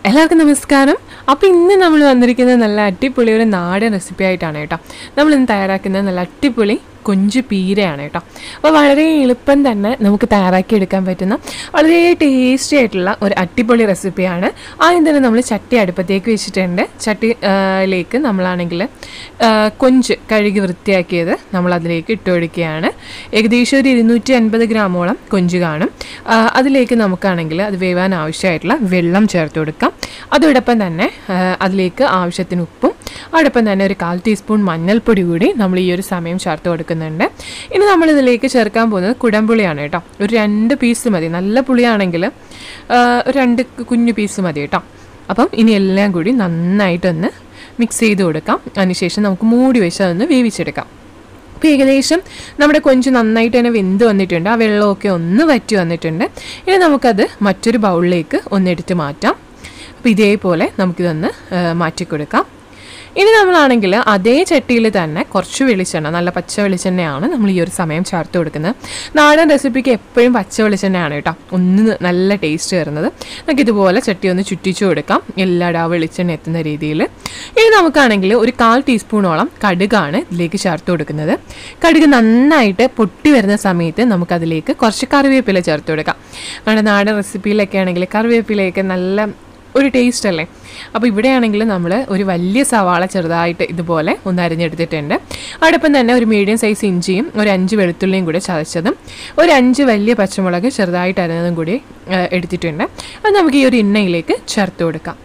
എല്ലാവർക്കും നമസ്കാരം അപ്പോൾ ഇന്ന് നമ്മൾ വന്നിരിക്കുന്നത് നല്ല അടിപൊളി ഒരു നാടൻ റെസിപ്പി ആയിട്ടാണ് കേട്ടോ നമ്മൾ ഇന്ന് തയ്യാറാക്കുന്നത് നല്ല അടിപൊളി കൊഞ്ച് പീരയാണ് കേട്ടോ അപ്പോൾ വളരെ എളുപ്പം തന്നെ നമുക്ക് തയ്യാറാക്കി എടുക്കാൻ പറ്റുന്ന വളരെ ടേസ്റ്റി ആയിട്ടുള്ള ഒരു അടിപൊളി റെസിപ്പിയാണ് ആദ്യം തന്നെ നമ്മൾ ചട്ടി അടുപ്പത്തേക്ക് വെച്ചിട്ടുണ്ട് ചട്ടി ആ, ലേക്ക് നമ്മളാണെങ്കിൽ ആ, കൊഞ്ച് കഴുകി വൃത്തിയാക്കിയത് നമ്മൾ അതിലേക്ക് ഇട്ട് കൊടുക്കുകയാണ് ഏകദേശം ഒരു ഇരുന്നൂറ്റി അൻപത് ഗ്രാമോളം കൊഞ്ച് കാണും ആ, അതിലേക്ക് നമുക്കാണെങ്കിൽ അത് വേവാൻ ആവശ്യമായിട്ടുള്ള വെള്ളം ചേർത്ത് കൊടുക്കാം അതോടൊപ്പം തന്നെ ആ, അതിലേക്ക് ആവശ്യത്തിന് ഉപ്പും അതോടൊപ്പം തന്നെ ഒരു കാൽ ടീസ്പൂൺ മഞ്ഞൾപ്പൊടി കൂടി നമ്മൾ ഈ ഒരു സമയം ചേർത്ത് കൊടുക്കുന്നുണ്ട് ഇനി നമ്മൾ ഇതിലേക്ക് ചേർക്കാൻ പോകുന്നത് കുടംപുളിയാണ് കേട്ടോ ഒരു രണ്ട് പീസ് മതി നല്ല പുളിയാണെങ്കിൽ ആ, ഒരു രണ്ട് കുഞ്ഞു പീസ് മതി കേട്ടോ അപ്പം ഇനി എല്ലാം കൂടി നന്നായിട്ടൊന്ന് മിക്സ് ചെയ്ത് കൊടുക്കാം അതിനുശേഷം നമുക്ക് മൂടി വെച്ച് അതൊന്ന് വേവിച്ചെടുക്കാം അപ്പോൾ ഏകദേശം നമ്മുടെ കൊഞ്ച് നന്നായിട്ട് തന്നെ വെന്ത് വന്നിട്ടുണ്ട് ആ വെള്ളമൊക്കെ ഒന്ന് വറ്റി വന്നിട്ടുണ്ട് ഇനി നമുക്കത് മറ്റൊരു ബൗളിലേക്ക് ഒന്നെടുത്ത് മാറ്റാം അപ്പോൾ ഇതേപോലെ നമുക്കിതൊന്ന് ആ, മാറ്റിക്കൊടുക്കാം ഇനി നമ്മളാണെങ്കിൽ അതേ ചട്ടിയിൽ തന്നെ കുറച്ച് വെളിച്ചെണ്ണ നല്ല പച്ച വെളിച്ചെണ്ണയാണ് നമ്മൾ ഈ ഒരു സമയം ചേർത്ത് കൊടുക്കുന്നത് നാടൻ റെസിപ്പിക്ക് എപ്പോഴും പച്ച വെളിച്ചെണ്ണയാണ് കേട്ടോ ഒന്ന് നല്ല ടേസ്റ്റ് വരുന്നത് നമുക്ക് ഇതുപോലെ ചട്ടി ഒന്ന് ചുറ്റിച്ചു കൊടുക്കാം എല്ലായിടും ആ വെളിച്ചെണ്ണ എത്തുന്ന രീതിയിൽ ഇനി നമുക്കാണെങ്കിൽ ഒരു കാൽ ടീസ്പൂണോളം കടുകാണ് ഇതിലേക്ക് ചേർത്ത് കൊടുക്കുന്നത് കടുക് നന്നായിട്ട് പൊട്ടി വരുന്ന സമയത്ത് നമുക്കതിലേക്ക് കുറച്ച് കറിവേപ്പില ചേർത്ത് കൊടുക്കാം നമ്മുടെ നാടൻ റെസിപ്പിയിലൊക്കെ ആണെങ്കിൽ കറിവേപ്പിലയൊക്കെ നല്ല ഒരു ടേസ്റ്റ് അല്ലേ അപ്പോൾ ഇവിടെയാണെങ്കിൽ നമ്മൾ ഒരു വലിയ സവാള ചെറുതായിട്ട് ഇതുപോലെ ഒന്ന് അരിഞ്ഞെടുത്തിട്ടുണ്ട് അതോടൊപ്പം തന്നെ ഒരു മീഡിയം സൈസ് ഇഞ്ചിയും ഒരു അഞ്ച് വെളുത്തുള്ളിയും കൂടി ചതച്ചതും ഒരു അഞ്ച് വലിയ പച്ചമുളക് ചെറുതായിട്ട് അരിഞ്ഞതും കൂടി ആ, എടുത്തിട്ടുണ്ട് അത് നമുക്ക് ഈ ഒരു എണ്ണയിലേക്ക് ചേർത്ത് കൊടുക്കാം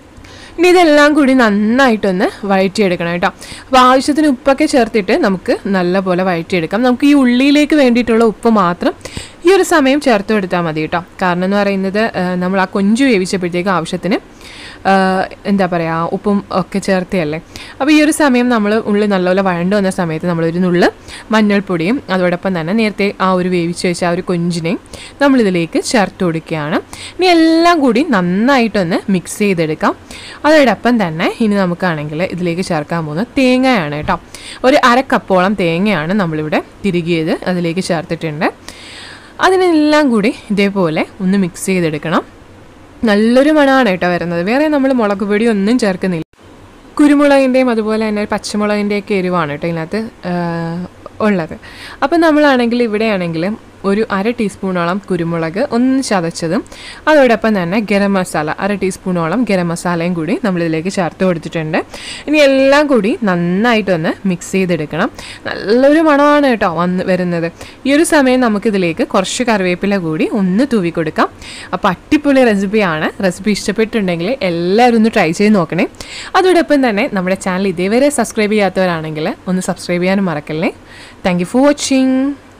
ഇനി ഇതെല്ലാം കൂടി നന്നായിട്ടൊന്ന് വഴറ്റിയെടുക്കണം കേട്ടോ അപ്പോൾ ആവശ്യത്തിന് ഉപ്പൊക്കെ ചേർത്തിട്ട് നമുക്ക് നല്ലപോലെ വഴറ്റിയെടുക്കാം നമുക്ക് ഈ ഉള്ളിയിലേക്ക് വേണ്ടിയിട്ടുള്ള ഉപ്പ് മാത്രം ഈ ഒരു സമയം ചേർത്ത് കൊടുത്താൽ മതി കേട്ടോ കാരണം എന്ന് പറയുന്നത് ആ, നമ്മൾ ആ കൊഞ്ചു വേവിച്ചപ്പോഴത്തേക്ക് ആവശ്യത്തിന് ആ, എന്താ പറയുക ഉപ്പും ഒക്കെ ചേർത്തയല്ലേ അപ്പോൾ ഈ ഒരു സമയം നമ്മൾ ഉള്ളി നല്ലപോലെ വഴണ്ടു വന്ന സമയത്ത് നമ്മളൊരു നുള്ള് മഞ്ഞൾപ്പൊടിയും അതോടൊപ്പം തന്നെ നേരത്തെ ആ ഒരു വേവിച്ച് വെച്ച ആ ഒരു കൊഞ്ചിനെയും നമ്മളിതിലേക്ക് ചേർത്ത് കൊടുക്കുകയാണ് ഇനി എല്ലാം കൂടി നന്നായിട്ടൊന്ന് മിക്സ് ചെയ്തെടുക്കാം അതോടൊപ്പം തന്നെ ഇനി നമുക്കാണെങ്കിൽ ഇതിലേക്ക് ചേർക്കാൻ പോകുന്നത് തേങ്ങയാണ് കേട്ടോ ഒരു അര കപ്പോളം തേങ്ങയാണ് നമ്മളിവിടെ തിരികിയത് അതിലേക്ക് ചേർത്തിട്ടുണ്ട് അതിനെല്ലാം കൂടി ഇതേപോലെ ഒന്ന് മിക്സ് ചെയ്തെടുക്കണം നല്ലൊരു മണമാണ് കേട്ടോ വരുന്നത് വേറെ നമ്മൾ മുളക് പൊടി ഒന്നും ചേർക്കുന്നില്ല കുരുമുളകിൻ്റെയും അതുപോലെ തന്നെ പച്ചമുളകിൻ്റെയൊക്കെ എരിവാണ് കേട്ടോ ഇതിനകത്ത് ആ, ഉള്ളത് അപ്പം നമ്മളാണെങ്കിൽ ഇവിടെയാണെങ്കിൽ ഒരു അര ടീസ്പൂണോളം കുരുമുളക് ഒന്ന് ചതച്ചതും അതോടൊപ്പം തന്നെ ഗരം മസാല അര ടീസ്പൂണോളം ഗരം മസാലയും കൂടി നമ്മളിതിലേക്ക് ചേർത്ത് കൊടുത്തിട്ടുണ്ട് ഇനി എല്ലാം കൂടി നന്നായിട്ടൊന്ന് മിക്സ് ചെയ്തെടുക്കണം നല്ലൊരു മണമാണ് കേട്ടോ വന്ന് വരുന്നത് ഈ ഒരു സമയം നമുക്കിതിലേക്ക് കുറച്ച് കറിവേപ്പില കൂടി ഒന്ന് തൂവി കൊടുക്കാം അപ്പോൾ അടിപൊളി റെസിപ്പിയാണ് റെസിപ്പി ഇഷ്ടപ്പെട്ടിട്ടുണ്ടെങ്കിൽ എല്ലാവരും ഒന്ന് ട്രൈ ചെയ്ത് നോക്കണേ അതോടൊപ്പം തന്നെ നമ്മുടെ ചാനൽ ഇതേവരെ സബ്സ്ക്രൈബ് ചെയ്യാത്തവരാണെങ്കിൽ ഒന്ന് സബ്സ്ക്രൈബ് ചെയ്യാനും മറക്കല്ലേ താങ്ക് യു ഫോർ വാച്ചിങ്